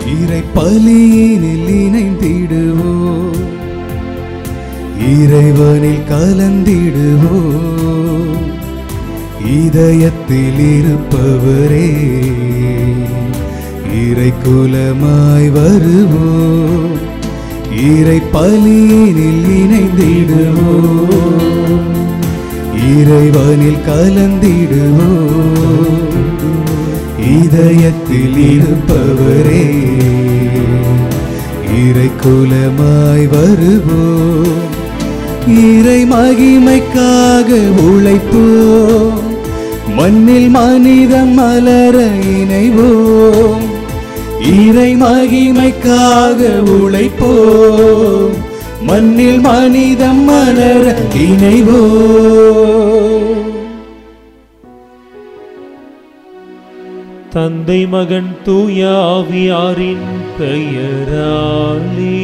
இறை பலியினில் இணைந்திடுவோம் இறைவனில் கலந்திடுவோம் இதயத்தில் இருப்பவரே இறை குலமாய் வருவோம் இறை பலியினில் இணைந்திடுவோம் இறைவனில் கலந்திடுவோம் இதயத்தில் இருப்பவரே இறை குலமாய் வருவோம் இறை மகிமைக்காக உழைப்போம் மண்ணில் மனிதம் மலர இணைவோம் இறை மகிமைக்காக உழைப்போம் மண்ணில் மனிதம் மலர இணைவோம் தந்தை மகன் தூய ஆவியாரின் பெயராலே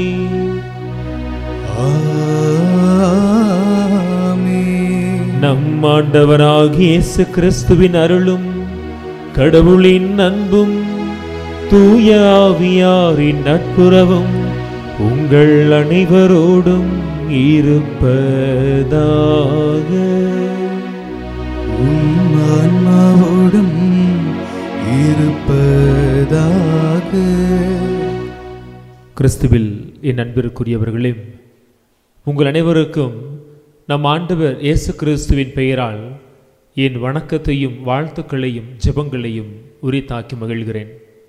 ஆமென். நம் ஆண்டவராகிய இயேசு கிறிஸ்துவின் அருளும் கடவுளின் அன்பும் தூய ஆவியாரின் நட்புறவும் உங்கள் அனைவரோடும் இருப்பதாக உம் ஆன்மாவோடும் இருப்பதாக கிறிஸ்துவில் என் அன்பிற்குரியவர்களே உங்கள் அனைவருக்கும் நம் ஆண்டவர் இயேசு கிறிஸ்துவின் பெயரால் என் வணக்கத்தையும் வாழ்த்துக்களையும் ஜெபங்களையும் உரித்தாக்கி மகிழ்கிறேன்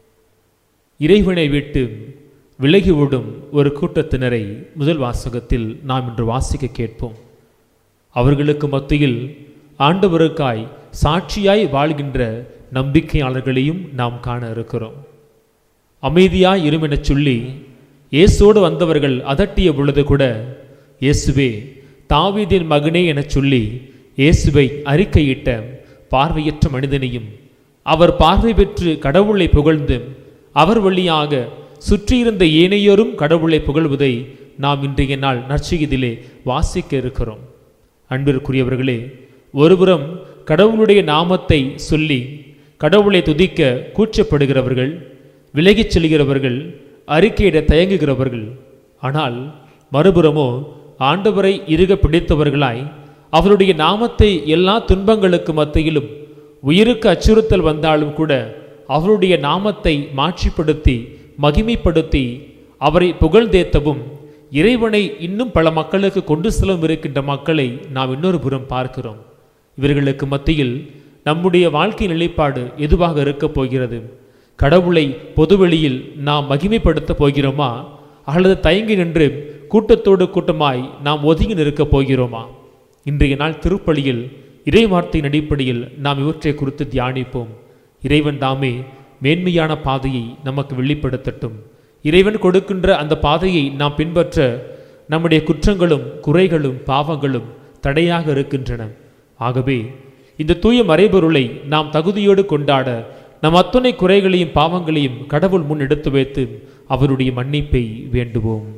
இறைவனை விட்டு விலகி ஓடும் ஒரு கூட்டத்தினரை முதல் வாசகத்தில் நாம் இன்று வாசிக்க கேட்போம் அவர்களுக்கு மத்தியில் ஆண்டவருக்காய் சாட்சியாய் வாழ்கின்ற நம்பிக்கையாளர்களையும் நாம் காண இருக்கிறோம் அமைதியாய் இருமெனச் சொல்லி இயேசோடு வந்தவர்கள் அதட்டிய பொழுது கூட இயேசுவே தாவீதின் மகனே எனச் சொல்லி இயேசுவை அறிக்கையிட்ட பார்வையற்ற மனிதனையும் அவர் பார்வை பெற்று கடவுளை புகழ்ந்து அவர் வழியாக சுற்றியிருந்த ஏனையோரும் கடவுளை புகழ்வதை நாம் இன்றைய நாள் நற்செய்தியிலே வாசிக்க இருக்கிறோம் அன்பிற்குரியவர்களே ஒருபுறம் கடவுளுடைய நாமத்தை சொல்லி கடவுளை துதிக்க கூச்சப்படுகிறவர்கள் விலகிச் செல்கிறவர்கள் அறிக்கையிட தயங்குகிறவர்கள் ஆனால் மறுபுறமோ ஆண்டவரை இறுக பிடித்தவர்களாய் அவருடைய நாமத்தை எல்லா துன்பங்களுக்கு மத்தியிலும் உயிருக்கு அச்சுறுத்தல் வந்தாலும் கூட அவருடைய நாமத்தை மாட்சிப்படுத்தி மகிமைப்படுத்தி அவரை புகழ்ந்தேத்தவும் இறைவனை இன்னும் பல மக்களுக்கு கொண்டு செல்லவும் இருக்கின்ற மக்களை நாம் இன்னொரு புறம் பார்க்கிறோம் இவர்களுக்கு மத்தியில் நம்முடைய வாழ்க்கை நிலைப்பாடு எதுவாக இருக்கப் போகிறது கடவுளை பொதுவெளியில் நாம் மகிமைப்படுத்தப் போகிறோமா அல்லது தயங்கி நின்று கூட்டத்தோடு கூட்டமாய் நாம் ஒதுங்கி நிற்கப் போகிறோமா இன்றைய நாள் திருப்பலியில் இறை வார்த்தையின் அடிப்படையில் நாம் இவற்றை குறித்து தியானிப்போம் இறைவன் தாமே மேன்மையான பாதையை நமக்கு வெளிப்படுத்தட்டும் இறைவன் கொடுக்கின்ற அந்த பாதையை நாம் பின்பற்ற நம்முடைய குற்றங்களும் குறைகளும் பாவங்களும் தடையாக இருக்கின்றன ஆகவே இந்த தூய மறைபொருளை நாம் தகுதியோடு கொண்டாட நம் அத்துணை குறைகளையும் பாவங்களையும் கடவுள் முன் எடுத்து வைத்து அவருடைய மன்னிப்பை வேண்டுவோம்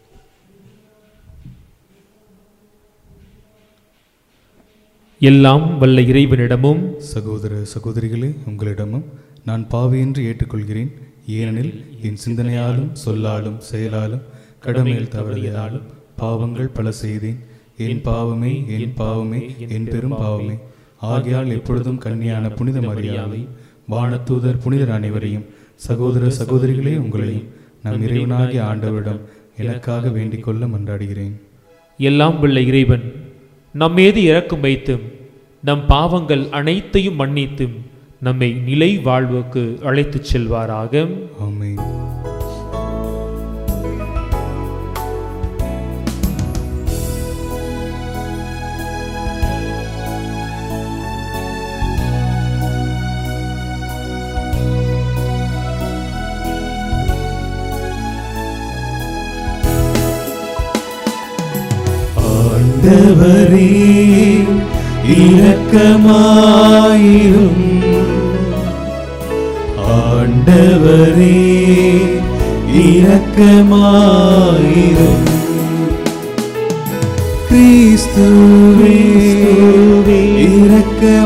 எல்லாம் வல்ல இறைவனிடமும் சகோதர சகோதரிகளே உங்களிடமும் நான் பாவியின்றி ஏற்றுக்கொள்கிறேன் ஏனெனில் என் சிந்தனையாலும் சொல்லாலும் செயலாலும் கடமையில் தவறியதாலும் பாவங்கள் பல செய்தேன் என் பாவமே என் பாவமே என் பெரும் பாவமே ஆகையால் எப்பொழுதும் கன்னியான புனித மரியாதை வானதூதர் புனிதர் அனைவரையும் சகோதர சகோதரிகளே உங்களையும் நம் இறைவனாகிய ஆண்டவரிடம் எனக்காக வேண்டிக் கொள்ள மன்றாடுகிறேன் எல்லாம் வல்ல இறைவன் நம்மீது இரக்கம் வைத்தும் நம் பாவங்கள் அனைத்தையும் மன்னித்தும் நம்மை நிலை வாழ்வுக்கு அழைத்துச் செல்வாராக ஆமென் ஆண்டவரே இரக்கமாயிரும் ஆண்டவரே இரக்கமாயிரும் கிறிஸ்துவே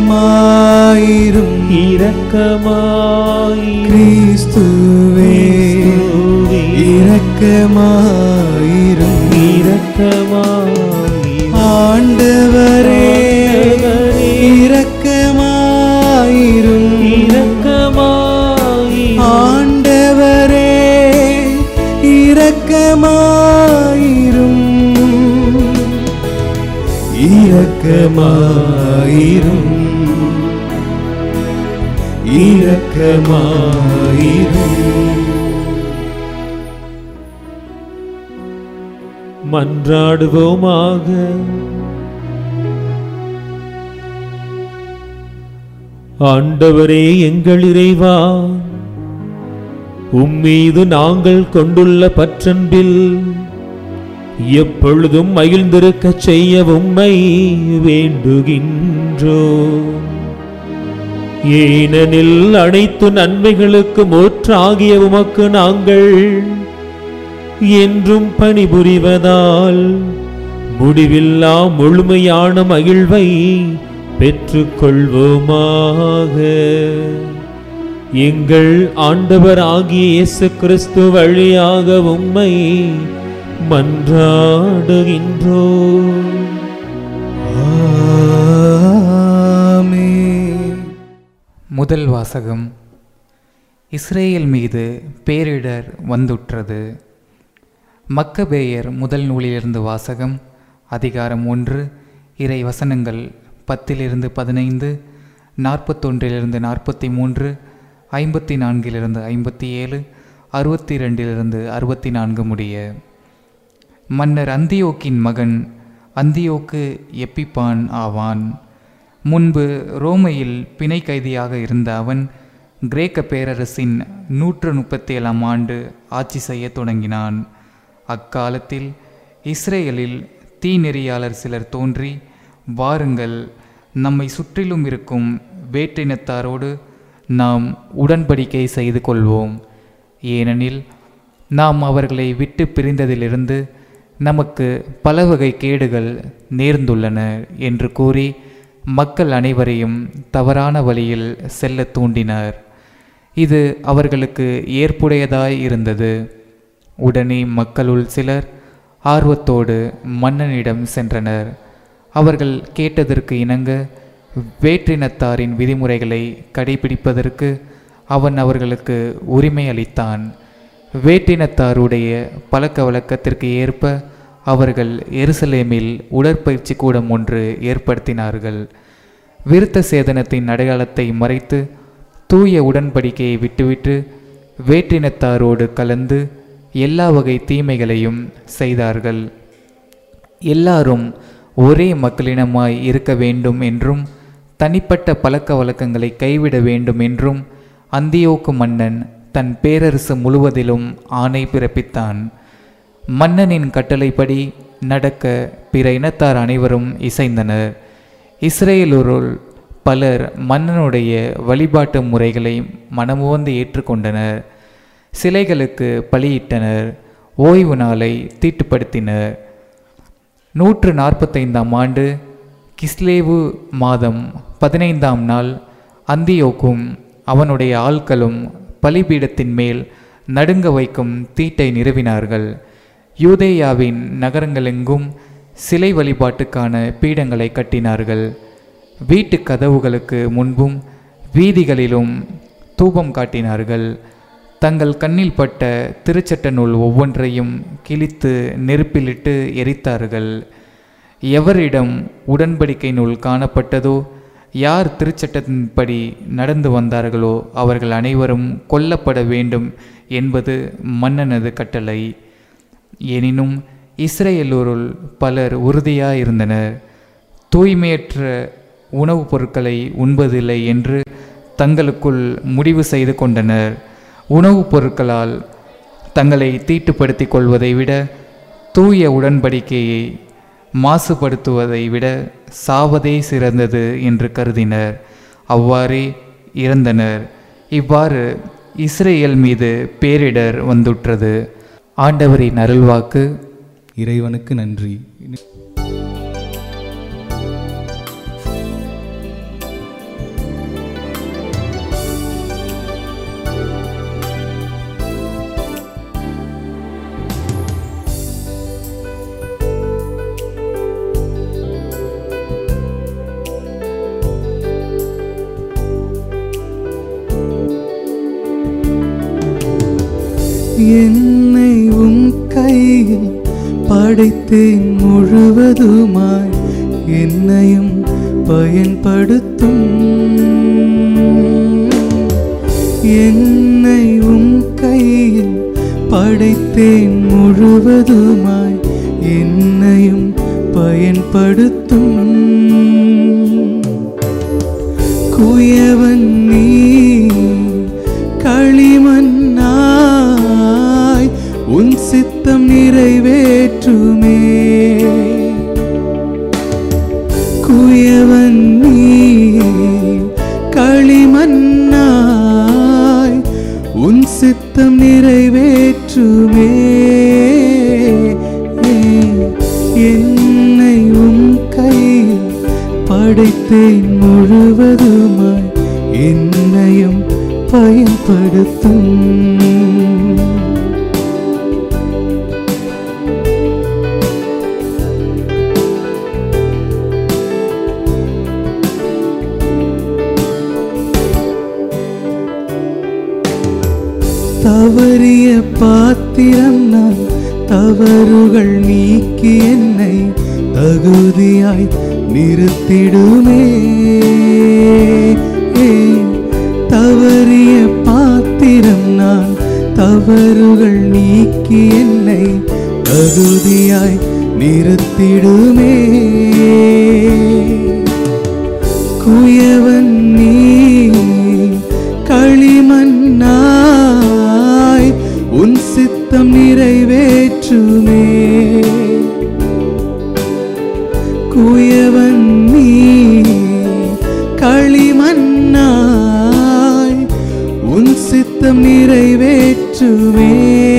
இரக்கமாயிரும் இரக்கமாய் கிறிஸ்துவே இரக்கமாயிரும் இரக்கமாயிரும் ஆண்டவரே இரக்கமாயிரும் இரக்கமாயிரும் ஆண்டவரே இரக்கமாயிரும் இரக்கமாயிரும் இரக்கமாயிரும் மன்றாடுவோமாக ஆண்டவரே எங்கள் இறைவா உம்மீது நாங்கள் கொண்டுள்ள பற்றன்பில் எப்பொழுதும் மகிழ்ந்திருக்கச் செய்ய உம்மை வேண்டுகின்றோ ஏனெனில் அனைத்து நன்மைகளுக்கு மூற்றாகிய உமக்கு நாங்கள் என்றும் பணிபுரிவதால் முடிவில்லா முழுமையான மகிழ்வை பெற்றுக்கொள்வோமாக எங்கள் ஆண்டவர் ஆகிய இயேசு கிறிஸ்து வழியாக உம்மை மன்றாடுகின்றோ ஆமென் முதல் வாசகம் இஸ்ரேல் மீது பேரிடர் வந்துற்றது மக்கபேயர் முதல் நூலிலிருந்து வாசகம் அதிகாரம் ஒன்று இறை வசனங்கள் பத்திலிருந்து பதினைந்து நாற்பத்தொன்றிலிருந்து நாற்பத்தி மூன்று ஐம்பத்தி நான்கிலிருந்து ஐம்பத்தி ஏழு அறுபத்தி ரெண்டிலிருந்து அறுபத்தி நான்கு முடிய மன்னர் அந்தியோக்கின் மகன் அந்தியோக்கு எப்பிப்பான் ஆவான் முன்பு ரோமையில் பிணை கைதியாக இருந்த அவன் கிரேக்க பேரரசின் நூற்று முப்பத்தி ஏழாம் ஆண்டு ஆட்சி செய்யத் தொடங்கினான் அக்காலத்தில் இஸ்ரேலில் தீநெறியாளர் சிலர் தோன்றி வாருங்கள் நம்மை சுற்றிலும் இருக்கும் வேற்றினத்தாரோடு நாம் உடன்படிக்கை செய்து கொள்வோம் ஏனெனில் நாம் அவர்களை விட்டு பிரிந்ததிலிருந்து நமக்கு பல வகை கேடுகள் நேர்ந்துள்ளன என்று கூறி மக்கள் அனைவரையும் தவறான வழியில் செல்லத் தூண்டினர் இது அவர்களுக்கு ஏற்புடையதாய் இருந்தது உடனே மக்களுள் சிலர் ஆர்வத்தோடு மன்னனிடம் சென்றனர் அவர்கள் கேட்டதற்கு இணங்க வேற்றினத்தாரின் விதிமுறைகளை கடைபிடிப்பதற்கு அவன் அவர்களுக்கு உரிமை அளித்தான் வேற்றினத்தாருடைய பழக்க வழக்கத்திற்கு ஏற்ப அவர்கள் எருசலேமில் உடற்பயிற்சி கூடம் ஒன்று ஏற்படுத்தினார்கள் விருத்த சேதனத்தின் அடையாளத்தை மறைத்து தூய உடன்படிக்கையை விட்டுவிட்டு வேற்றினத்தாரோடு கலந்து எல்லா வகை தீமைகளையும் செய்தார்கள் எல்லாரும் ஒரே மக்களினமாய் இருக்க வேண்டும் என்றும் தனிப்பட்ட பழக்க வழக்கங்களை கைவிட வேண்டும் என்றும் அந்தியோக்கு மன்னன் தன் பேரரசு முழுவதிலும் ஆணை பிறப்பித்தான் மன்னனின் கட்டளைப்படி நடக்க பிற இனத்தார் அனைவரும் இசைந்தனர் இஸ்ரேலூருள் பலர் மன்னனுடைய வழிபாட்டு முறைகளை மனமுவந்து ஏற்றுக்கொண்டனர் சிலைகளுக்கு பலியிட்டனர் ஓய்வு நாளை தீட்டுப்படுத்தினர் நூற்று நாற்பத்தைந்தாம் ஆண்டு கிஸ்லேவு மாதம் பதினைந்தாம் நாள் அந்தியோக்கும் அவனுடைய ஆட்களும் பலிபீடத்தின் மேல் நடுங்க வைக்கும் தீட்டை நிறுவினார்கள் யூதேயாவின் நகரங்களெங்கும் சிலை வழிபாட்டுக்கான பீடங்களை கட்டினார்கள் வீட்டு கதவுகளுக்கு முன்பும் வீதிகளிலும் தூபம் காட்டினார்கள் தங்கள் கண்ணில் பட்ட திருச்சட்ட நூல் ஒவ்வொன்றையும் கிழித்து நெருப்பிலிட்டு எரித்தார்கள் எவரிடம் உடன்படிக்கை நூல் காணப்பட்டதோ யார் திருச்சட்டத்தின்படி நடந்து வந்தார்களோ அவர்கள் அனைவரும் கொல்லப்பட வேண்டும் என்பது மன்னனது கட்டளை எனினும் இஸ்ரேலூருள் பலர் உறுதியாயிருந்தனர் தூய்மையற்ற உணவுப் பொருட்களை உண்பதில்லை என்று தங்களுக்குள் முடிவு செய்து கொண்டனர் உணவுப் பொருட்களால் தங்களை தீட்டுப்படுத்திக் கொள்வதை விட தூய உடன்படிக்கையை மாசுபடுத்துவதை விட சாவதே சிறந்தது என்று கருதினர் அவ்வாறே இறந்தனர் இவ்வாறு இஸ்ரேல் மீது பேரிடர் வந்துற்றது ஆண்டவரின் அருள்வாக்கு இறைவனுக்கு நன்றி என்னை உன் கையில் படைத்தேன் முழுவதுமாய் என்னையும் பயன்படுத்தும் என்னை உன் கையில் படைத்தேன் முழுவதுமாய் என்னையும் பயன்படுத்தும் குயவன் நீ களிமண்ணாய் உன் சித்தம் நிறைவேற்றுமே குயவன் நீ களிமண்ணாய் உன் சித்தம் நிறைவேற்றுமே என்னை உன் கையில் படைத்தேன் முழுவதுமாய் என்னையும் பயன்படுத்தும் தவறிய பாத்திரம் நான் தவறுகள் நீக்கி என்னை தகுதியாய் நிறுத்திடுமே தவறிய பாத்திரம் நான் தவறுகள் நீக்கி என்னை தகுதியாய் நிறுத்திடுமே குயவன் நீ களிமண்ணாய் உன் சித்தம் நிறைவேற்றுமே குயவன் நீ களிமண்ணாய் உன் சித்தம் நிறைவேற்றுமே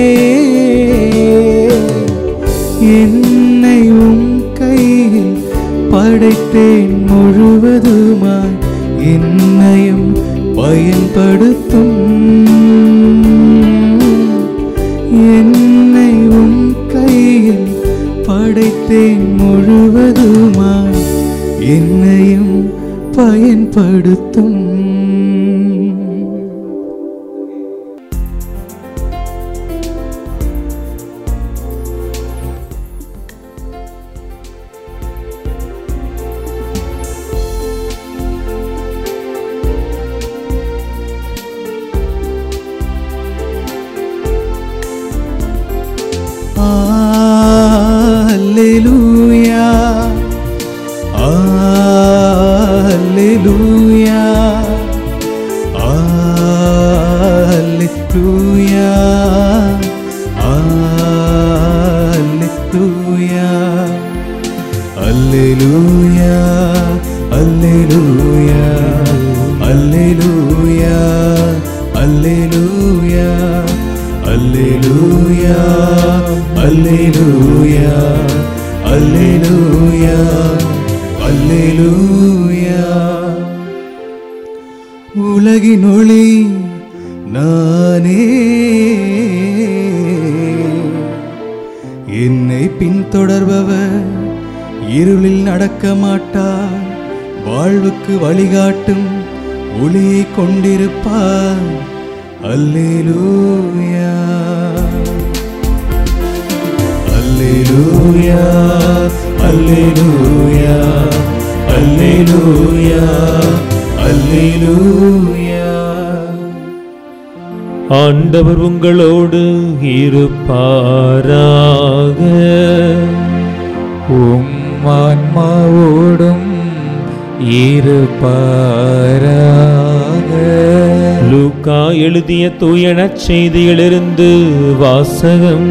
என்னை உன் கையில் படைத்தேன் முழுவதுமாய் என்னையும் பயன்படுத்தும் என்னை உன் கையில் படைத்தேன் முழுவதுமாய் என்னையும் பயன்படுத்தும் Alleluia. Alleluia. Alleluia. Alleluia. Alleluia. Alleluia. Alleluia. Alleluia. Alleluia. Alleluia. Alleluia. Alleluia. உலகின் ஒளி நானே என்னை பின்தொடர்பவர் இருளில் நடக்க மாட்டார் வாழ்வுக்கு வழிகாட்டும் ஒளியை கொண்டிருப்பார் அல்லேலூயா அல்லேலூயா அல்லேலூயா அல்லேலூயா அல்லேலூயா ஆண்டவர் உங்களோடு இருப்பாராக உம் ஆன்மாவோடும் இருப்பாராக லூக்கா எழுதிய தூயன செய்தியிலிருந்து வாசகம்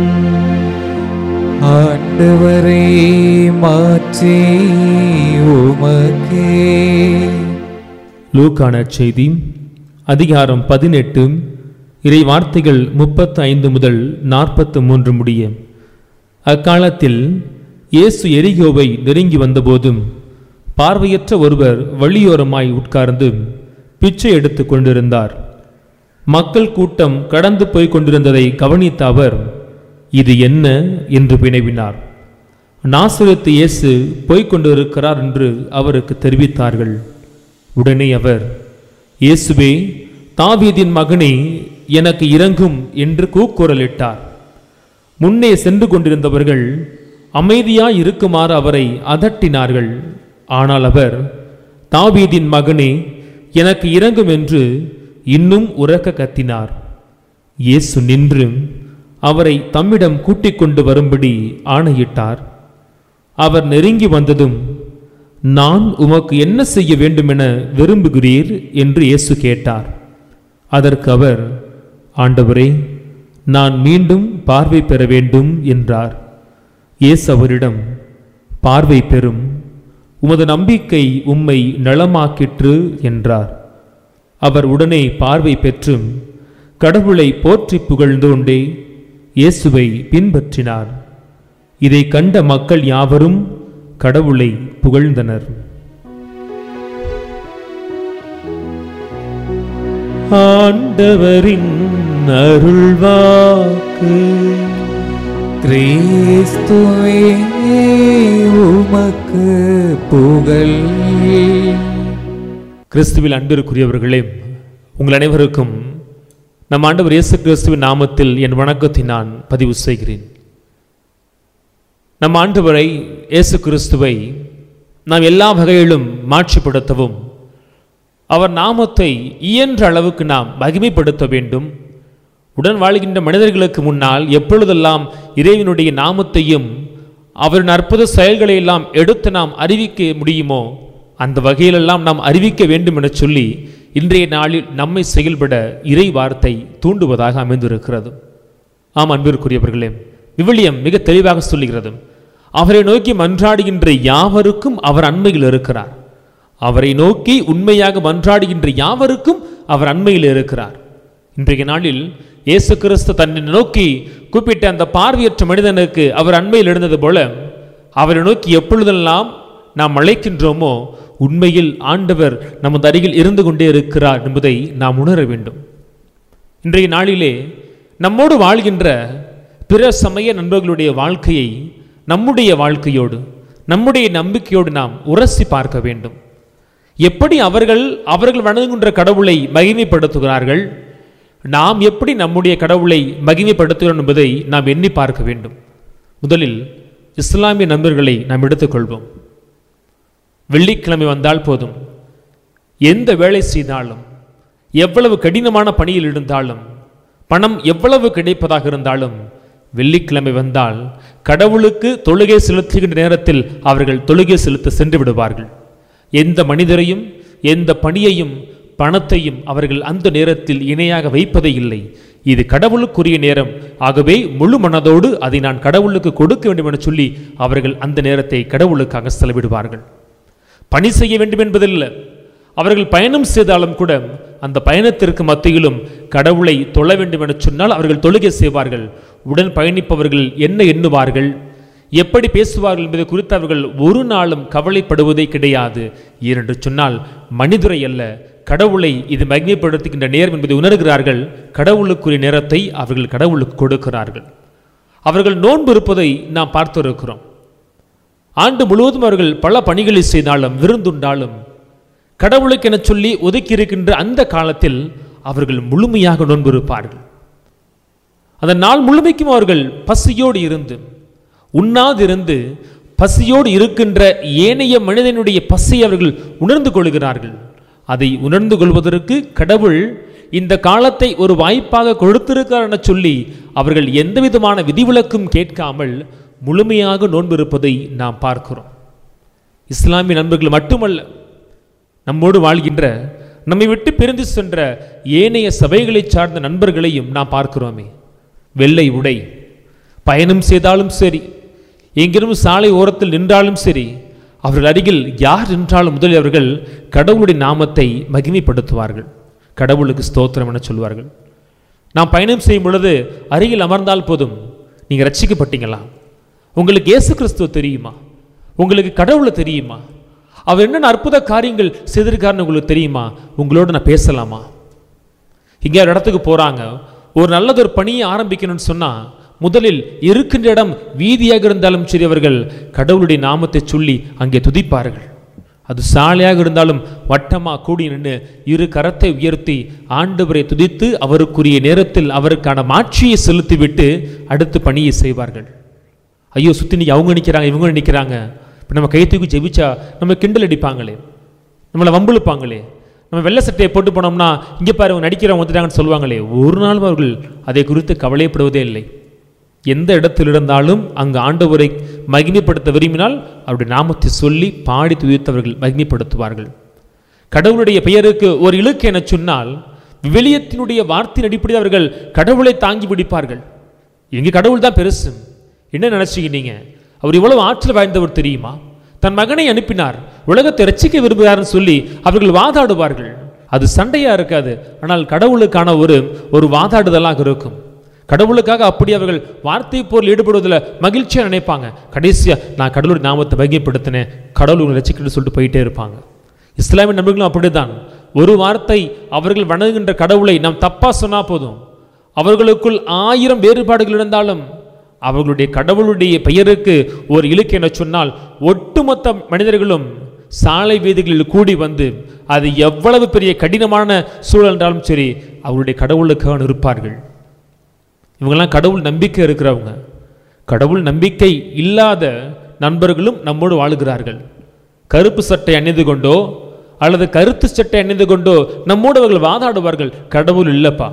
ஆண்டவரை மாற்றி உமக்கே லூக்கான செய்தி அதிகாரம் பதினெட்டு இறை வார்த்தைகள் முப்பத்து ஐந்து முதல் நாற்பத்து மூன்று முடிய அக்காலத்தில் இயேசு எரிகோவை நெருங்கி வந்தபோதும் பார்வையற்ற ஒருவர் வழியோரமாய் உட்கார்ந்து பிச்சை எடுத்துக் கொண்டிருந்தார் மக்கள் கூட்டம் கடந்து போய்க் கொண்டிருந்ததை கவனித்த அவர் இது என்ன என்று வினவினார் நாசுரத்து இயேசு போய்க் கொண்டிருக்கிறார் என்று அவருக்கு தெரிவித்தார்கள் உடனே அவர் இயேசுவே தாவீதின் மகனே எனக்கு இறங்கும் என்று கூக்குரலிட்டார் முன்னே சென்று கொண்டிருந்தவர்கள் அமைதியாய் இருக்குமாறு அவரை அதட்டினார்கள் ஆனால் அவர் தாவீதின் மகனே எனக்கு இறங்கும் என்று இன்னும் உரக்க கத்தினார் இயேசு நின்று அவரை தம்மிடம் கூட்டிக் கொண்டு வரும்படி ஆணையிட்டார் அவர் நெருங்கி வந்ததும் நான் உமக்கு என்ன செய்ய வேண்டுமென விரும்புகிறீர் என்று இயேசு கேட்டார் அதற்கு அவர் ஆண்டவரே நான் மீண்டும் பார்வை பெற வேண்டும் என்றார் இயேசு அவரிடம் பார்வை பெறும் உமது நம்பிக்கை உம்மை நலமாக்கிற்று என்றார் அவர் உடனே பார்வை பெற்றும் கடவுளை போற்றி புகழ்ந்தோண்டே இயேசுவை பின்பற்றினார் இதை கண்ட மக்கள் யாவரும் கடவுளை புகழ்ந்தனர் ஆண்டவரின் அருள்வாக்கு கிறிஸ்துவே உமக்கு புகழ் கிறிஸ்துவில் அன்பிற்குரியவர்களே உங்கள் அனைவருக்கும் நம் ஆண்டவர் இயேசு கிறிஸ்துவின் நாமத்தில் என் வணக்கத்தை நான் பதிவு செய்கிறேன் நம் ஆண்டவரை இயேசு கிறிஸ்துவை நாம் எல்லா வகையிலும் மாட்சிப்படுத்தவும் அவர் நாமத்தை இயன்ற அளவுக்கு நாம் மகிமைப்படுத்த வேண்டும் உடன் வாழ்கின்ற மனிதர்களுக்கு முன்னால் எப்பொழுதெல்லாம் இறைவனுடைய நாமத்தையும் அவரின் அற்புத செயல்களை எல்லாம் எடுத்து நாம் அறிவிக்க முடியுமோ அந்த வகையிலெல்லாம் நாம் அறிவிக்க வேண்டும் என சொல்லி இன்றைய நாளில் நம்மை செயல்பட இறை வார்த்தை தூண்டுவதாக அமைந்திருக்கிறது ஆம் அன்பிற்குரியவர்களே விவிலியம் மிக தெளிவாக சொல்லுகிறது அவரை நோக்கி மன்றாடுகின்ற யாவருக்கும் அவர் அண்மையில் இருக்கிறார் அவரை நோக்கி உண்மையாக மன்றாடுகின்ற யாவருக்கும் அவர் அண்மையில் இருக்கிறார் இன்றைய நாளில் இயேசு கிறிஸ்து தன்னை நோக்கி கூப்பிட்ட அந்த பார்வையற்ற மனிதனுக்கு அவர் அண்மையில் இருந்தது போல அவரை நோக்கி எப்பொழுதெல்லாம் நாம் அழைக்கின்றோமோ உண்மையில் ஆண்டவர் நமது அருகில் இருந்து கொண்டே இருக்கிறார் என்பதை நாம் உணர வேண்டும் இன்றைய நாளிலே நம்மோடு வாழ்கின்ற பிற சமய நண்பர்களுடைய வாழ்க்கையை நம்முடைய வாழ்க்கையோடு நம்முடைய நம்பிக்கையோடு நாம் உரசி பார்க்க வேண்டும் எப்படி அவர்கள் அவர்கள் வணங்குகின்ற கடவுளை மகிமைப்படுத்துகிறார்கள் நாம் எப்படி நம்முடைய கடவுளை மகிமைப்படுத்துகிறோம் என்பதை நாம் எண்ணி பார்க்க வேண்டும் முதலில் இஸ்லாமிய நண்பர்களை நாம் எடுத்துக்கொள்வோம் வெள்ளிக்கிழமை வந்தால் போதும் எந்த வேலை செய்தாலும் எவ்வளவு கடினமான பணியில் இருந்தாலும் பணம் எவ்வளவு கிடைப்பதாக இருந்தாலும் வெள்ளிக்கிழமை வந்தால் கடவுளுக்கு தொழுகை செலுத்துகின்ற நேரத்தில் அவர்கள் தொழுகை செலுத்த சென்று விடுவார்கள் எந்த மனிதரையும் எந்த பணியையும் பணத்தையும் அவர்கள் அந்த நேரத்தில் இணையாக வைப்பதே இல்லை இது கடவுளுக்குரிய நேரம் ஆகவே முழு மனதோடு அதை நான் கடவுளுக்கு கொடுக்க வேண்டும் என சொல்லி அவர்கள் அந்த நேரத்தை கடவுளுக்காக செலவிடுவார்கள் பணி செய்ய வேண்டும் என்பதில்லை அவர்கள் பயணம் செய்தாலும் கூட அந்த பயணத்திற்கு மத்தியிலும் கடவுளை தொழ வேண்டும் என சொன்னால் அவர்கள் தொழுகை செய்வார்கள் உடன் பயணிப்பவர்கள் என்ன எண்ணுவார்கள் எப்படி பேசுவார்கள் என்பதை குறித்து அவர்கள் ஒரு நாளும் கவலைப்படுவதே கிடையாது ஏனென்று சொன்னால் மனிதரை அல்ல கடவுளை இது மகிமைப்படுத்துகின்ற நேரம் என்பதை உணர்கிறார்கள் கடவுளுக்குரிய நேரத்தை அவர்கள் கடவுளுக்கு கொடுக்கிறார்கள் அவர்கள் நோன்பு இருப்பதை நாம் பார்த்திருக்கிறோம் ஆண்டு முழுவதும் அவர்கள் பல பணிகளை செய்தாலும் விருந்துண்டாலும் கடவுளுக்கென சொல்லி ஒதுக்கி இருக்கின்ற அந்த காலத்தில் அவர்கள் முழுமையாக நோன்பு இருப்பார்கள் அந்த நாள் முழுமைக்கும் அவர்கள் பசியோடு இருந்து உண்ணாதிருந்து பசியோடு இருக்கின்ற ஏனைய மனிதனுடைய பசி அவர்கள் உணர்ந்து கொள்கிறார்கள் அதை உணர்ந்து கொள்வதற்கு கடவுள் இந்த காலத்தை ஒரு வாய்ப்பாக கொடுத்திருக்கிறார் என சொல்லி அவர்கள் எந்த விதமான விதிவிலக்கும் கேட்காமல் முழுமையாக நோன்பு இருப்பதை நாம் பார்க்கிறோம் இஸ்லாமிய நண்பர்கள் மட்டுமல்ல நம்மோடு வாழ்கின்ற நம்மை விட்டு பிரிந்து சென்ற ஏனைய சபைகளை சார்ந்த நண்பர்களையும் நாம் பார்க்கிறோமே வெள்ளை உடை பயணம் செய்தாலும் சரி எங்கிலும் சாலை ஓரத்தில் நின்றாலும் சரி அவர்கள் அருகில் யார் நின்றாலும் முதலில் அவர்கள் கடவுளுடைய நாமத்தை மகிமைப்படுத்துவார்கள் கடவுளுக்கு ஸ்தோத்திரம் என சொல்வார்கள் நாம் பயணம் செய்யும் பொழுது அருகில் அமர்ந்தால் போதும் நீங்கள் ரட்சிக்கப்பட்டீங்களா உங்களுக்கு இயேசு கிறிஸ்துவ தெரியுமா உங்களுக்கு கடவுளை தெரியுமா அவர் என்னென்ன அற்புத காரியங்கள் செய்திருக்காருன்னு உங்களுக்கு தெரியுமா உங்களோட நான் பேசலாமா இங்கே ஒரு இடத்துக்கு போகிறாங்க ஒரு நல்லதொரு பணியை ஆரம்பிக்கணும்னு சொன்னால் முதலில் இருக்கின்ற இடம் வீதியாக இருந்தாலும் சரி அவர்கள் கடவுளுடைய நாமத்தை சொல்லி அங்கே துதிப்பார்கள் அது சாலையாக இருந்தாலும் வட்டமா கூடி நின்று இரு கரத்தை உயர்த்தி ஆண்டவரை துதித்து அவருக்குரிய நேரத்தில் அவருக்கான மாட்சியை செலுத்திவிட்டு அடுத்து பணியை செய்வார்கள் ஐயோ சுற்றி நிற்க அவங்க நிற்கிறாங்க இவங்க நிற்கிறாங்க இப்போ நம்ம கை தூக்கி ஜெபிச்சா நம்ம கிண்டல் அடிப்பாங்களே நம்மளை வம்பிழுப்பாங்களே நம்ம வெள்ளை சட்டையை போட்டு போனோம்னா இங்கே பாரு இவங்க நடிக்கிறவங்க வந்துட்டாங்கன்னு சொல்லுவாங்களே ஒரு நாளும் அவர்கள் அதை குறித்து கவலைப்படுவதே இல்லை எந்த இடத்தில் இருந்தாலும் அங்கு ஆண்டவரை மகிமைப்படுத்த விரும்பினால் அவருடைய நாமத்தை சொல்லி பாடி துதித்தவர்கள் மகிமைப்படுத்துவார்கள் கடவுளுடைய பெயருக்கு ஒரு இலக்கு என சொன்னால் விவிலியத்தினுடைய வார்த்தையின் அடிப்படையில் அவர்கள் கடவுளை தாங்கி பிடிப்பார்கள் எங்க கடவுள் தான் பெருசு என்ன நினைச்சுக்கிட்டீங்க அவர் இவ்வளவு ஆற்றல் வாய்ந்தவர் தெரியுமா தன் மகனை அனுப்பினார் உலகத்தை ரட்சிக்க விரும்புகிறார்னு சொல்லி அவர்கள் வாதாடுவார்கள் அது சண்டையா இருக்காது ஆனால் கடவுளுக்கான ஒரு ஒரு வாதாடுதலாக இருக்கும் கடவுளுக்காக அப்படி அவர்கள் வார்த்தை போரில் ஈடுபடுவதில் மகிழ்ச்சியாக நினைப்பாங்க கடைசியாக நான் கடவுளுடைய நாமத்தை வகைப்படுத்தினேன் கடவுள் உங்களை ரசிக்கணும்னு சொல்லிட்டு போயிட்டே இருப்பாங்க இஸ்லாமிய நபர்களும் அப்படிதான் ஒரு வார்த்தை அவர்கள் வணங்குகின்ற கடவுளை நாம் தப்பாக சொன்னால் போதும் அவர்களுக்குள் ஆயிரம் வேறுபாடுகள் இருந்தாலும் அவர்களுடைய கடவுளுடைய பெயருக்கு ஒரு இலக்கு என சொன்னால் ஒட்டுமொத்த மனிதர்களும் சாலை வீதிகளில் கூடி வந்து அது எவ்வளவு பெரிய கடினமான சூழல் என்றாலும் சரி அவருடைய கடவுளுக்காக இருப்பார்கள் இவங்கெல்லாம் கடவுள் நம்பிக்கை இருக்கிறவங்க கடவுள் நம்பிக்கை இல்லாத நண்பர்களும் நம்மோடு வாழுகிறார்கள் கருப்பு சட்டை அணிந்து கொண்டோ அல்லது கருத்து சட்டை அணிந்து கொண்டோ நம்மோடு அவர்கள் வாதாடுவார்கள் கடவுள் இல்லப்பா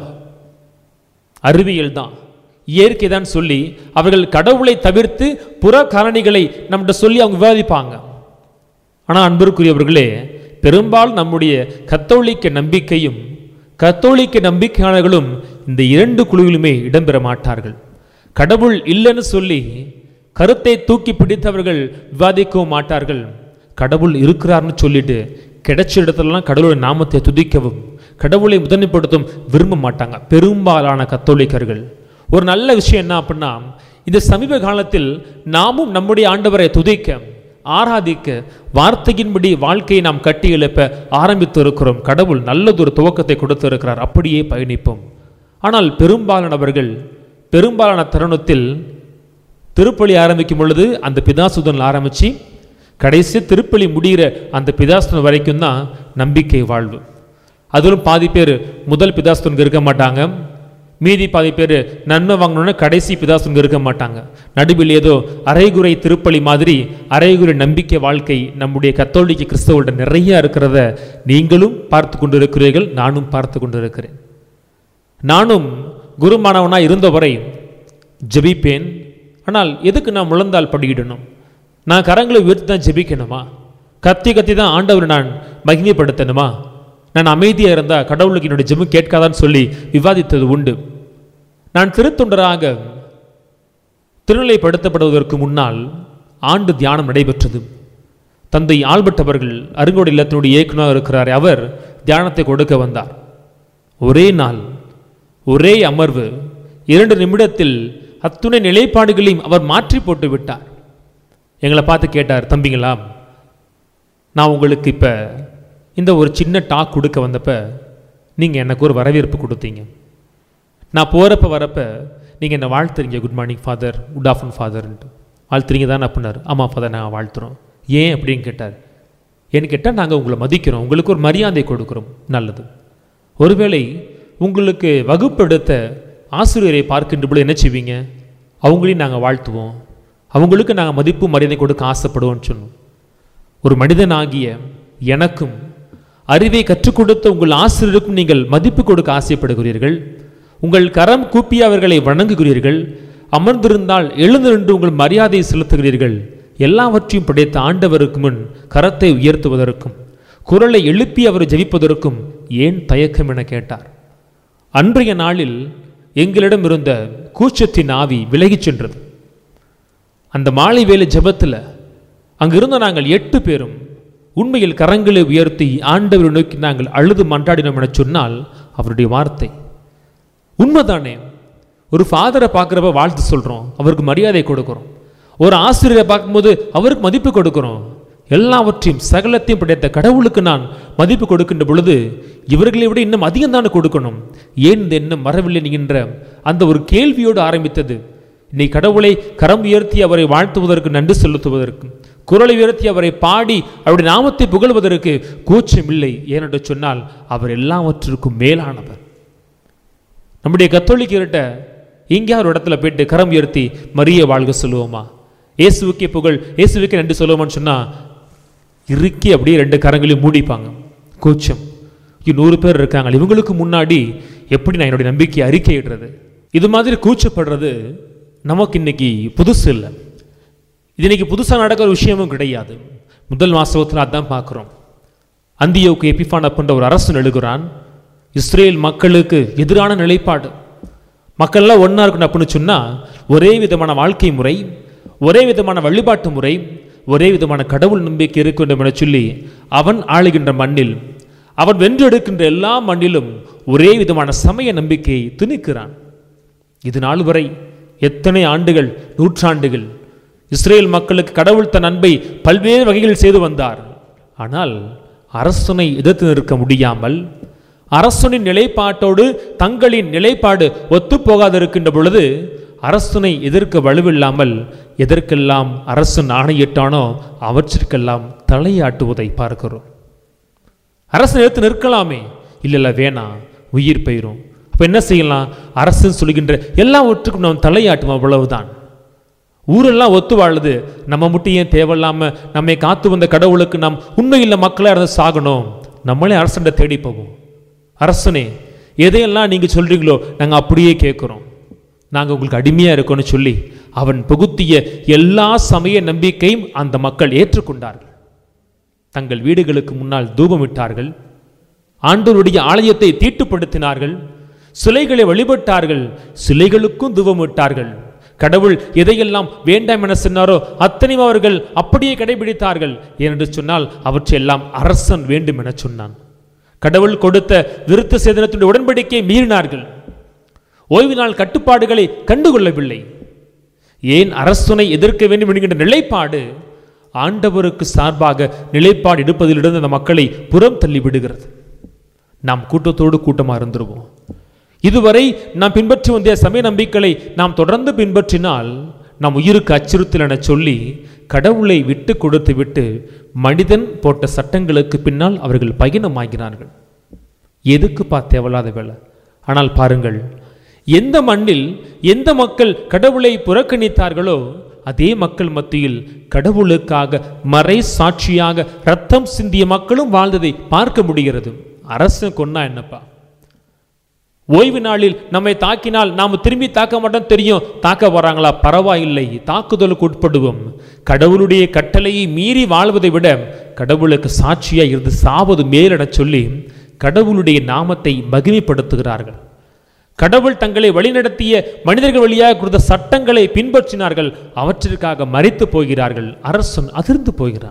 அறிவியல் தான் இயற்கை தான் சொல்லி அவர்கள் கடவுளை தவிர்த்து புற காரணிகளை நம்மகிட்ட சொல்லி அவங்க விவாதிப்பாங்க ஆனால் அன்பிற்குரியவர்களே பெரும்பாலும் நம்முடைய கத்தோலிக்க நம்பிக்கையும் கத்தோலிக்க நம்பிக்கையாளர்களும் இந்த இரண்டு குழுவிலுமே இடம்பெற மாட்டார்கள் கடவுள் இல்லைன்னு சொல்லி கருத்தை தூக்கி பிடித்தவர்கள் விவாதிக்கவும் மாட்டார்கள் கடவுள் இருக்கிறார்னு சொல்லிட்டு கிடைச்ச இடத்துலலாம் கடவுளுடைய நாமத்தை துதிக்கவும் கடவுளை முதன்மைப்படுத்தும் விரும்ப மாட்டாங்க பெரும்பாலான கத்தோலிக்கர்கள் ஒரு நல்ல விஷயம் என்ன அப்படின்னா இந்த சமீப காலத்தில் நாமும் நம்முடைய ஆண்டவரை துதிக்க ஆராதிக்க வார்த்தையின்படி வாழ்க்கையை நாம் கட்டி எழுப்ப ஆரம்பித்து இருக்கிறோம் கடவுள் நல்லதொரு துவக்கத்தை கொடுத்து இருக்கிறார் அப்படியே பயணிப்போம் ஆனால் பெரும்பாலானவர்கள் பெரும்பாலான தருணத்தில் திருப்பலி ஆரம்பிக்கும் பொழுது அந்த பிதாசுதன் ஆரம்பித்து கடைசி திருப்பலி முடிகிற அந்த பிதாசுதன் வரைக்கும் தான் நம்பிக்கை வாழ்வு அதிலும் பாதி பேர் முதல் பிதாசுதனுக்கு இருக்க மாட்டாங்க மீதி பாதி பேர் நன்மை வாங்கணும்னா கடைசி பிதாசுங்க இருக்க மாட்டாங்க நடுவில் ஏதோ அரைகுறை திருப்பலி மாதிரி அரைகுறை நம்பிக்கை வாழ்க்கை நம்முடைய கத்தோலிக்க கிறிஸ்தவர்கள்ட்ட நிறைய இருக்கிறத நீங்களும் பார்த்து கொண்டு இருக்கிறீர்கள் நானும் பார்த்து கொண்டு இருக்கிறேன் நானும் குருமானவனாக இருந்தவரை ஜெபிப்பேன் ஆனால் எதுக்கு நான் முழந்தால் படியிடணும் நான் கரங்களை உயர்த்தி தான் ஜெபிக்கணுமா கத்தி கத்தி தான் ஆண்டவரை நான் மகிமைப்படுத்தணுமா நான் அமைதியாக இருந்தால் கடவுளுக்கு என்னுடைய ஜெபம் கேட்காதான்னு சொல்லி விவாதித்தது உண்டு நான் திருத்தொண்டராக திருநிலைப்படுத்தப்படுவதற்கு முன்னால் ஆண்டு தியானம் நடைபெற்றது தந்தை ஆல்பர்ட் அவர்கள் அருங்கோடு இல்லத்தினுடைய இயக்குனர் இருக்கிறார் அவர் தியானத்தை கொடுக்க வந்தார் ஒரே நாள் ஒரே அமர்வு இரண்டு நிமிடத்தில் அத்துணை நிலைப்பாடுகளையும் அவர் மாற்றி போட்டு விட்டார் எங்களை பார்த்து கேட்டார் தம்பிங்களா நான் உங்களுக்கு இப்போ இந்த ஒரு சின்ன டாக் கொடுக்க வந்தப்ப நீங்கள் எனக்கு ஒரு வரவேற்பு கொடுத்தீங்க நான் போகிறப்ப வரப்ப நீங்கள் என்னை வாழ்த்துறீங்க good morning father good afternoon ஃபாதர்ன்ட்டு வாழ்த்துறீங்க தானே அப்படின்னாரு ஆமாம் ஃபாதர் நாங்கள் வாழ்த்துறோம் ஏன் அப்படின்னு கேட்டார் ஏன்னு கேட்டால் நாங்கள் உங்களை மதிக்கிறோம் உங்களுக்கு ஒரு மரியாதை கொடுக்குறோம் நல்லது ஒருவேளை உங்களுக்கு வகுப்பெடுத்த ஆசிரியரை பார்க்கின்ற பொழுது என்ன செய்வீங்க அவங்களையும் நாங்கள் வாழ்த்துவோம் அவங்களுக்கு நாங்கள் மதிப்பு மரியாதை கொடுக்க ஆசைப்படுவோம்னு சொன்னோம் ஒரு மனிதனாகிய எனக்கும் அறிவை கற்றுக் கொடுத்த உங்கள் ஆசிரியருக்கும் நீங்கள் மதிப்பு கொடுக்க ஆசைப்படுகிறீர்கள் உங்கள் கரம் கூப்பி அவர்களை வணங்குகிறீர்கள் அமர்ந்திருந்தால் எழுந்து நின்று உங்கள் மரியாதை செலுத்துகிறீர்கள் எல்லாவற்றையும் படைத்த ஆண்டவருக்கு முன் கரத்தை உயர்த்துவதற்கும் குரலை எழுப்பி அவர் ஜெபிப்பதற்கும் ஏன் தயக்கம் என கேட்டார் அன்றைய நாளில் எங்களிடம் இருந்த கூச்சத்தின் ஆவி விலகிச் சென்றது அந்த மாலை வேலை ஜெபத்தில் அங்கிருந்த நாங்கள் எட்டு பேரும் உண்மையில் கரங்களை உயர்த்தி ஆண்டவரை நோக்கி நாங்கள் அழுது மன்றாடினோம் என சொன்னால் அவருடைய வார்த்தை உண்மைதானே ஒரு ஃபாதரை பார்க்குறப்ப வாழ்த்து சொல்கிறோம் அவருக்கு மரியாதை கொடுக்குறோம் ஒரு ஆசிரியரை பார்க்கும்போது அவருக்கு மதிப்பு கொடுக்குறோம் எல்லாவற்றையும் சகலத்தையும் படைத்த கடவுளுக்கு நான் மதிப்பு கொடுக்கின்ற பொழுது இவர்களை விட இன்னும் அதிகம் தானே கொடுக்கணும் ஏன் இந்த எண்ணம் வரவில்லை என்கின்ற அந்த ஒரு கேள்வியோடு ஆரம்பித்தது இன்னைக்கு கடவுளை கரம் உயர்த்தி அவரை வாழ்த்துவதற்கு நன்றி செலுத்துவதற்கும் குரலை உயர்த்தி அவரை பாடி அவருடைய நாமத்தை புகழ்வதற்கு கூச்சம் இல்லை ஏனென்று சொன்னால் அவர் எல்லாவற்றிற்கும் மேலானவர் நம்முடைய கத்தோலிக்கிட்ட எங்கேயாவது ஒரு இடத்துல போயிட்டு கரம் உயர்த்தி மரிய வாழ்க சொல்லுவோமா இயேசுவுக்கே புகழ் இயேசுவுக்கே நன்றி சொல்லுவோமான்னு சொன்னா இறுக்கி அப்படியே ரெண்டு கரங்களையும் மூடிப்பாங்க கூச்சம் இங்க நூறு பேர் இருக்காங்க இவங்களுக்கு முன்னாடி எப்படி நான் என்னுடைய நம்பிக்கையை அறிக்கையிடுறது இது மாதிரி கூச்சப்படுறது நமக்கு இன்னைக்கு புதுசு இல்லை இது இன்னைக்கு புதுசாக நடக்கிற விஷயமும் கிடையாது முதல் வாசகத்தில் அதான் பார்க்குறோம் அந்தியோக்கு எபிஃபான் அப்படின்ற ஒரு அரசன் எழுகிறான் இஸ்ரேல் மக்களுக்கு எதிரான நிலைப்பாடு மக்கள்லாம் ஒன்றா இருக்கணும் அப்படின்னு சொன்னால் ஒரே விதமான வாழ்க்கை முறை ஒரே விதமான வழிபாட்டு முறை ஒரே விதமான கடவுள் நம்பிக்கை இருக்க வேண்டும் என சொல்லி அவன் ஆளுகின்ற மண்ணில் அவன் வென்றெடுக்கின்ற எல்லா மண்ணிலும் ஒரே விதமான சமய நம்பிக்கையை திணிக்கிறான் இது நாள் வரை எத்தனை ஆண்டுகள் நூற்றாண்டுகள் இஸ்ரேல் மக்களுக்கு கடவுள் தன் அன்பை பல்வேறு வகைகளில் செய்து வந்தார் ஆனால் அரசனை எதிர்த்து நிற்க முடியாமல் அரசனின் நிலைப்பாட்டோடு தங்களின் நிலைப்பாடு ஒத்துப்போகாதிருக்கின்ற பொழுது அரசனை எதிர்க்க வலுவில்லாமல் எதற்கெல்லாம் அரசன் ஆணையிட்டானோ அவற்றிற்கெல்லாம் தலையாட்டுவதை பார்க்கிறோம் அரசன் எடுத்து நிற்கலாமே இல்லை இல்லை வேணாம் உயிர் பெயரும் அப்போ என்ன செய்யலாம் அரசன் சொல்கின்ற எல்லாவற்றுக்கும் நாம் தலையாட்டும் அவ்வளவுதான் ஊரெல்லாம் ஒத்து வாழுது நம்ம மட்டும் ஏன் தேவையில்லாம நம்மை காத்து வந்த கடவுளுக்கு நாம் உண்மையில் மக்களாக இருந்து சாகணும் நம்மளே அரசன்ட தேடி போவோம் அரசனே எதையெல்லாம் நீங்கள் சொல்றீங்களோ நாங்கள் அப்படியே கேட்குறோம் நாங்கள் உங்களுக்கு அடிமையாக இருக்கோம்னு சொல்லி அவன் புகுத்திய எல்லா சமய நம்பிக்கையும் அந்த மக்கள் ஏற்றுக்கொண்டார்கள் தங்கள் வீடுகளுக்கு முன்னால் தூபமிட்டார்கள் ஆண்டவருடைய ஆலயத்தை தீட்டுப்படுத்தினார்கள் சிலைகளை வழிபட்டார்கள் சிலைகளுக்கும் தூபமிட்டார்கள் கடவுள் எதையெல்லாம் வேண்டாம் என சொன்னாரோ அத்தனையும் அவர்கள் அப்படியே கடைபிடித்தார்கள் என்று சொன்னால் அவற்றையெல்லாம் அரசன் வேண்டும் என சொன்னான் கடவுள் கொடுத்த விருத்த சேதனத்துடைய உடன்படிக்கையை மீறினார்கள் ஓய்வு நாள் கட்டுப்பாடுகளை கண்டுகொள்ளவில்லை ஏன் அரசனை எதிர்க்க வேண்டும் என்கின்ற நிலைப்பாடு ஆண்டவருக்கு சார்பாக நிலைப்பாடு எடுப்பதிலிருந்து அந்த மக்களை புறம் தள்ளி விடுகிறது நாம் கூட்டத்தோடு கூட்டமாக இருந்துருவோம் இதுவரை நாம் பின்பற்றி வந்த சமய நம்பிக்கைகளை நாம் தொடர்ந்து பின்பற்றினால் நம் உயிருக்கு அச்சுறுத்தல் என சொல்லி கடவுளை விட்டு கொடுத்து விட்டு மனிதன் போட்ட சட்டங்களுக்கு பின்னால் அவர்கள் பயணமாகினார்கள் எதுக்குப்பா தேவையில்லாத வேலை ஆனால் பாருங்கள் எந்த மண்ணில் எந்த மக்கள் கடவுளை புறக்கணித்தார்களோ அதே மக்கள் மத்தியில் கடவுளுக்காக மறை சாட்சியாக ரத்தம் சிந்திய மக்களும் வாழ்ந்ததை பார்க்க முடிகிறது அரசன் கொன்னா என்னப்பா ஓய்வு நாளில் நம்மை தாக்கினால் நாம் திரும்பி தாக்க மாட்டோம் தெரியும் தாக்க வராங்களா பரவாயில்லை தாக்குதலுக்கு உட்படுவோம் கடவுளுடைய கட்டளையை மீறி வாழ்வதை விட கடவுளுக்கு சாட்சியாக இருந்து சாவது மேலென சொல்லி கடவுளுடைய நாமத்தை மகிமைப்படுத்துகிறார்கள் கடவுள் தங்களை வழிநடத்திய மனிதர்கள் வழியாக கொடுத்த சட்டங்களை பின்பற்றினார்கள் அவற்றிற்காக மறித்து போகிறார்கள் அரசன் அதிர்ந்து போகிறான்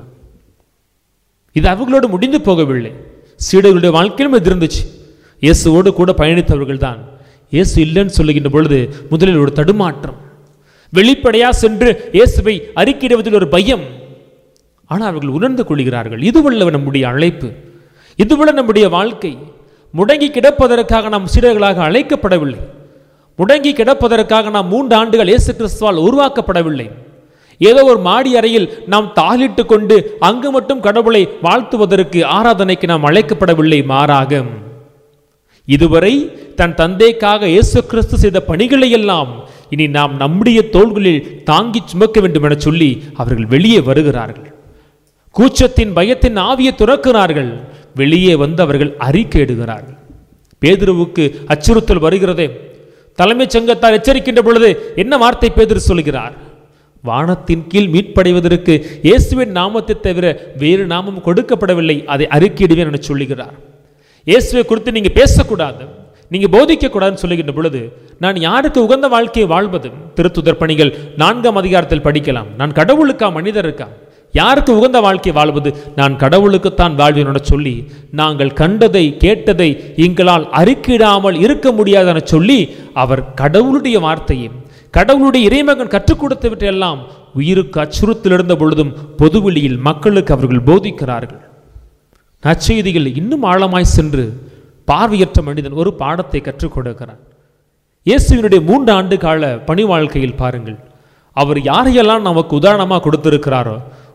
இது அவர்களோடு முடிந்து போகவில்லை சீடர்களுடைய வாழ்க்கையிலும் இது இருந்துச்சு இயேசுவோடு கூட பயணித்தவர்கள் தான் இயேசு இல்லைன்னு சொல்லுகின்ற பொழுது முதலில் ஒரு தடுமாற்றம் வெளிப்படையா சென்று இயேசுவை அறிக்கையிடுவதில் ஒரு பயம் ஆனால் அவர்கள் உணர்ந்து கொள்கிறார்கள் இதுவல்ல நம்முடைய அழைப்பு இதுவல்ல நம்முடைய வாழ்க்கை முடங்கி கிடப்பதற்காக நாம் சீடர்களாக அழைக்கப்படவில்லை முடங்கி கிடப்பதற்காக நாம் மூன்று ஆண்டுகள் இயேசு கிறிஸ்துவால் உருவாக்கப்படவில்லை ஏதோ ஒரு மாடி அறையில் நாம் தாளிட்டு கொண்டு அங்கு மட்டும் கடவுளை வாழ்த்துவதற்கு ஆராதனைக்கு நாம் அழைக்கப்படவில்லை மாறாக இதுவரை தன் தந்தைக்காக இயேசு கிறிஸ்து செய்த பணிகளை எல்லாம் இனி நாம் நம்முடைய தோள்களில் தாங்கி சுமக்க வேண்டும் என சொல்லி அவர்கள் வெளியே வருகிறார்கள் கூச்சத்தின் பயத்தின் ஆவியை துறக்கிறார்கள் வெளியே வந்து அவர்கள் அறிக்கையிடுகிறார்கள் பேதுருவுக்கு அச்சுறுத்தல் வருகிறதே தலைமைச் சங்கத்தார் எச்சரிக்கின்ற பொழுது என்ன வார்த்தை பேதுரு சொல்கிறார் வானத்தின் கீழ் மீட்படைவதற்கு இயேசுவின் நாமத்தை தவிர வேறு நாமம் கொடுக்கப்படவில்லை அதை அறிக்கையிடுவேன் என சொல்லுகிறார் இயேசுவை குறித்து நீங்க பேசக்கூடாது நீங்க போதிக்க கூடாதுன்னு சொல்லுகின்ற பொழுது நான் யாருக்கு உகந்த வாழ்க்கையை வாழ்வது திருத்துதர் பணிகள் நான்காம் அதிகாரத்தில் படிக்கலாம் நான் கடவுளுக்கா மனிதருக்கா யாருக்கு உகந்த வாழ்க்கை வாழ்வது நான் கடவுளுக்குத்தான் வாழ்வேன் என சொல்லி நாங்கள் கண்டதை கேட்டதை எங்களால் அறிக்கையிடாமல் இருக்க முடியாதென சொல்லி அவர் கடவுளுடைய வார்த்தையை கடவுளுடைய இறைமகன் கற்றுக் கொடுத்தவற்றையெல்லாம் உயிருக்கு அச்சுறுத்தல் இருந்த பொழுதும் பொதுவெளியில் மக்களுக்கு அவர்கள் போதிக்கிறார்கள் நற்செய்திகள் இன்னும் ஆழமாய் சென்று பார்வையற்ற மனிதன் ஒரு பாடத்தை கற்றுக் கொடுக்கிறான் இயேசுவினுடைய மூன்று ஆண்டு கால பணி வாழ்க்கையில் பாருங்கள் அவர் யாரையெல்லாம் நமக்கு உதாரணமாக கொடுத்திருக்கிறாரோ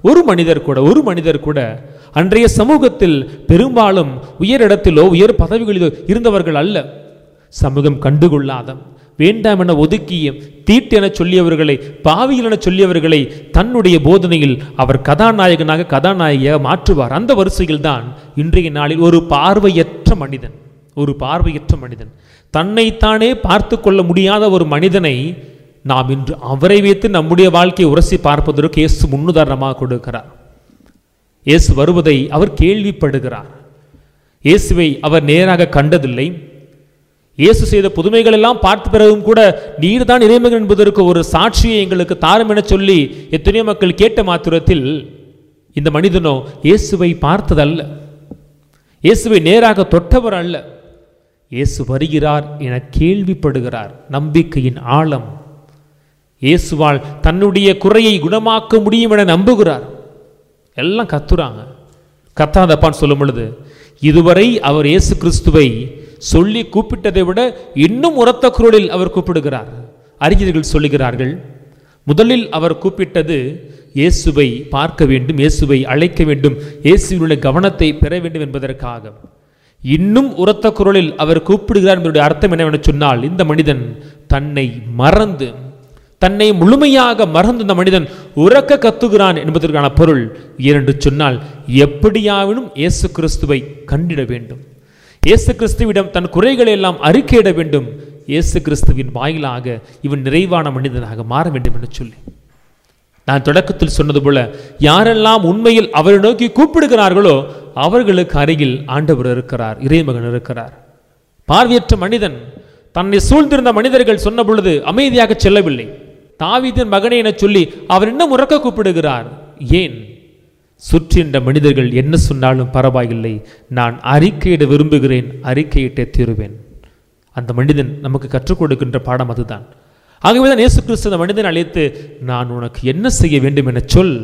ஒரு மனிதர் கூட ஒரு மனிதர் கூட அன்றைய சமூகத்தில் பெரும்பாலும் உயரிடத்திலோ உயர் பதவிகளிலோ இருந்தவர்கள் அல்ல சமூகம் கண்டுகொள்ளாத வேண்டாம் என ஒதுக்கிய தீட்டு என சொல்லியவர்களை பாவிகள் என சொல்லியவர்களை தன்னுடைய போதனையில் அவர் கதாநாயகனாக கதாநாயகியாக மாற்றுவார் அந்த வரிசையில் தான் இன்றைய நாளில் ஒரு பார்வையற்ற மனிதன் ஒரு பார்வையற்ற மனிதன் தன்னைத்தானே பார்த்து கொள்ள முடியாத ஒரு மனிதனை நாம் இன்று அவரை வைத்து நம்முடைய வாழ்க்கையை உரசி பார்ப்பதற்கு இயேசு முன்னுதாரணமாக கொடுக்கிறார் இயேசு வருவதை அவர் கேள்விப்படுகிறார் இயேசுவை அவர் நேராக கண்டதில்லை இயேசு செய்த புதுமைகள் எல்லாம் பார்த்த பிறகும் கூட நீர்தான் இறைமகன் என்பதற்கு ஒரு சாட்சியை எங்களுக்கு தாரும் என சொல்லி எத்தனையோ மக்கள் கேட்ட மாத்திரத்தில் இந்த மனிதனோ இயேசுவை பார்த்ததல்ல இயேசுவை நேராக தொட்டவர் அல்ல இயேசு வருகிறார் என கேள்விப்படுகிறார் நம்பிக்கையின் ஆழம் இயேசுவால் தன்னுடைய குறையை குணமாக்க முடியும் என நம்புகிறார் எல்லாம் கத்துறாங்க கத்தாதப்பான்னு சொல்லும் பொழுது இதுவரை அவர் இயேசு கிறிஸ்துவை சொல்லி கூப்பிட்டதை விட இன்னும் உரத்த குரலில் அவர் கூப்பிடுகிறார் அறிஞர்கள் சொல்லுகிறார்கள் முதலில் அவர் கூப்பிட்டது இயேசுவை பார்க்க வேண்டும் இயேசுவை அழைக்க வேண்டும் இயேசுவினுடைய கவனத்தை பெற வேண்டும் என்பதற்காக இன்னும் உரத்த குரலில் அவர் கூப்பிடுகிறார் என்பதுடைய அர்த்தம் என்னவென சொன்னால் இந்த மனிதன் தன்னை மறந்து தன்னை முழுமையாக மறந்து இந்த மனிதன் உறக்க கத்துகிறான் என்பதற்கான பொருள் ஏனென்று சொன்னால் எப்படியாவினும் இயேசு கிறிஸ்துவை கண்டிட வேண்டும் இயேசு கிறிஸ்துவிடம் தன் குறைகளை எல்லாம் அறிக்கையிட வேண்டும் இயேசு கிறிஸ்துவின் வாயிலாக இவன் நிறைவான மனிதனாக மாற வேண்டும் என்று சொல்லி நான் தொடக்கத்தில் சொன்னது போல யாரெல்லாம் உண்மையில் அவரை நோக்கி கூப்பிடுகிறார்களோ அவர்களுக்கு அருகில் ஆண்டவர் இருக்கிறார் இறைமகன் இருக்கிறார் பார்வையற்ற மனிதன் தன்னை சூழ்ந்திருந்த மனிதர்கள் சொன்ன பொழுது அமைதியாக செல்லவில்லை தாவீதின் மகனே என சொல்லி அவர் இன்னும் உறக்க கூப்பிடுகிறார் ஏன் சுற்றின்ற மனிதர்கள் என்ன சொன்னாலும் பரவாயில்லை நான் அறிக்கையிட விரும்புகிறேன் அறிக்கையிட்டே தீருவேன் அந்த மனிதன் நமக்கு கற்றுக் கொடுக்கின்ற பாடம் அதுதான் ஆகவே தான் இயேசு கிறிஸ்து அந்த மனிதனை அழைத்து நான் உனக்கு என்ன செய்ய வேண்டும் என சொல்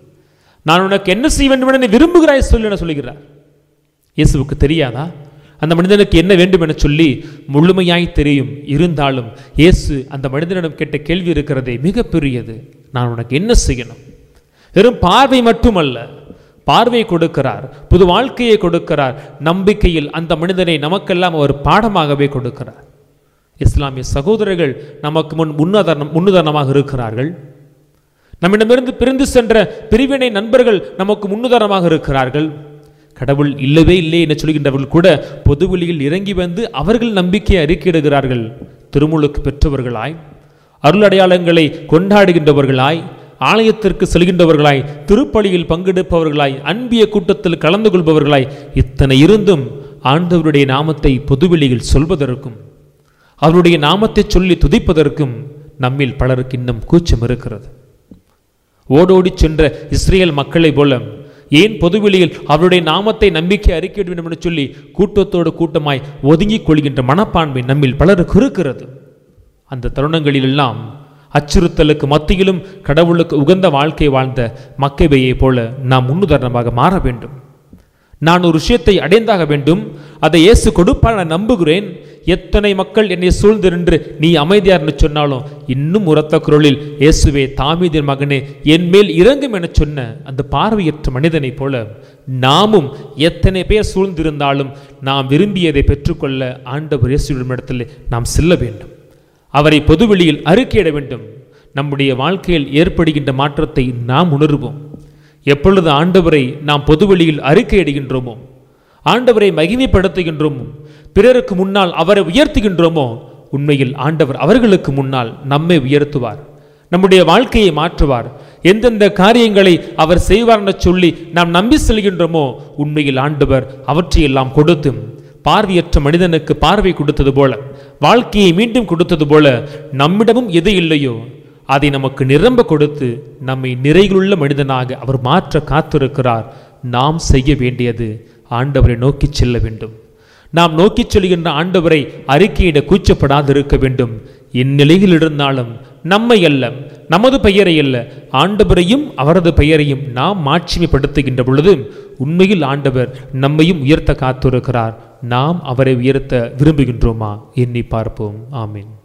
நான் உனக்கு என்ன செய்ய வேண்டும் என நீ விரும்புகிறாய் சொல் என சொல்லுகிறார் இயேசுவுக்கு தெரியாதா அந்த மனிதனுக்கு என்ன வேண்டும் என சொல்லி முழுமையாய் தெரியும் இருந்தாலும் இயேசு அந்த மனிதனிடம் கேட்ட கேள்வி இருக்கிறதே மிகப்பெரியது நான் உனக்கு என்ன செய்யணும் வெறும் பார்வை மட்டுமல்ல பார்வை கொடுக்கிறார் புது வாழ்க்கையை கொடுக்கிறார் நம்பிக்கையில் அந்த மனிதனை நமக்கெல்லாம் அவர் பாடமாகவே கொடுக்கிறார் இஸ்லாமிய சகோதரர்கள் நமக்கு முன் முன்னுதாரணம் முன்னுதாரணமாக இருக்கிறார்கள் நம்மிடமிருந்து பிரிந்து சென்ற பிரிவினை நண்பர்கள் நமக்கு முன்னுதாரணமாக இருக்கிறார்கள் கடவுள் இல்லவே இல்லை என சொல்கின்றவர்கள் கூட பொதுவெளியில் இறங்கி வந்து அவர்கள் நம்பிக்கையை அறிக்கையிடுகிறார்கள் திருமுழுக்கு பெற்றவர்களாய் அருள் அடையாளங்களை கொண்டாடுகின்றவர்களாய் ஆலயத்திற்கு செல்கின்றவர்களாய் திருப்பலியில் பங்கெடுப்பவர்களாய் அன்பிய கூட்டத்தில் கலந்து கொள்பவர்களாய் இத்தனை இருந்தும் ஆண்டவருடைய நாமத்தை பொதுவெளியில் சொல்வதற்கும் அவருடைய நாமத்தை சொல்லி துதிப்பதற்கும் நம்மில் பலருக்கு இன்னும் கூச்சம் இருக்கிறது ஓடோடி சென்ற இஸ்ரேல் மக்களைப் போல ஏன் பொதுவெளியில் அவருடைய நாமத்தை நம்பிக்கை அறிக்கையிட வேண்டும் என்று சொல்லி கூட்டத்தோடு கூட்டமாய் ஒதுங்கிக் கொள்கின்ற மனப்பான்மை நம்மில் பலருக்கு இருக்கிறது அந்த தருணங்களிலெல்லாம் அச்சுறுத்தலுக்கு மத்தியிலும் கடவுளுக்கு உகந்த வாழ்க்கை வாழ்ந்த மக்கைபையைப் போல நாம் முன்னுதாரணமாக மாற வேண்டும் நான் ஒரு விஷயத்தை அடைந்தாக வேண்டும் அதை இயேசு கொடுப்பார் நான் நம்புகிறேன் எத்தனை மக்கள் என்னை சூழ்ந்திருந்து நீ அமைதியார் என்று சொன்னாலும் இன்னும் உரத்த குரலில் இயேசுவே தாமீதின் மகனே என் மேல் இறங்கும் என சொன்ன அந்த பார்வையற்ற மனிதனைப் போல நாமும் எத்தனை பேர் சூழ்ந்திருந்தாலும் நாம் விரும்பியதை பெற்றுக்கொள்ள ஆண்டவர் இயேசுவிடத்தில் நாம் செல்ல வேண்டும் அவரை பொதுவெளியில் அறிக்கையிட வேண்டும் நம்முடைய வாழ்க்கையில் ஏற்படுகின்ற மாற்றத்தை நாம் உணர்வோம் எப்பொழுது ஆண்டவரை நாம் பொதுவெளியில் அறிக்கையிடுகின்றோமோ ஆண்டவரை மகிமைப்படுத்துகின்றோமோ பிறருக்கு முன்னால் அவரை உயர்த்துகின்றோமோ உண்மையில் ஆண்டவர் அவர்களுக்கு முன்னால் நம்மை உயர்த்துவார் நம்முடைய வாழ்க்கையை மாற்றுவார் எந்தெந்த காரியங்களை அவர் செய்வார் என சொல்லி நாம் நம்பி செல்கின்றோமோ உண்மையில் ஆண்டவர் அவற்றையெல்லாம் கொடுத்து பார்வையற்ற மனிதனுக்கு பார்வை கொடுத்தது போல வாழ்க்கையை மீண்டும் கொடுத்தது போல நம்மிடமும் எது இல்லையோ அதை நமக்கு நிரம்ப கொடுத்து நம்மை நிறைகளுள்ள மனிதனாக அவர் மாற்ற காத்திருக்கிறார் நாம் செய்ய வேண்டியது ஆண்டவரை நோக்கிச் செல்ல வேண்டும் நாம் நோக்கிச் செல்கின்ற ஆண்டவரை அறிக்கையிட கூச்சப்படாதிருக்க வேண்டும் இந்நிலையில் இருந்தாலும் நம்மை அல்ல நமது பெயரை அல்ல ஆண்டவரையும் அவரது பெயரையும் நாம் மாட்சிமைப்படுத்துகின்ற பொழுது உண்மையில் ஆண்டவர் நம்மையும் உயர்த்த காத்திருக்கிறார் நாம் அவரை உயர்த்த விரும்புகின்றோமா எண்ணி பார்ப்போம் ஆமீன்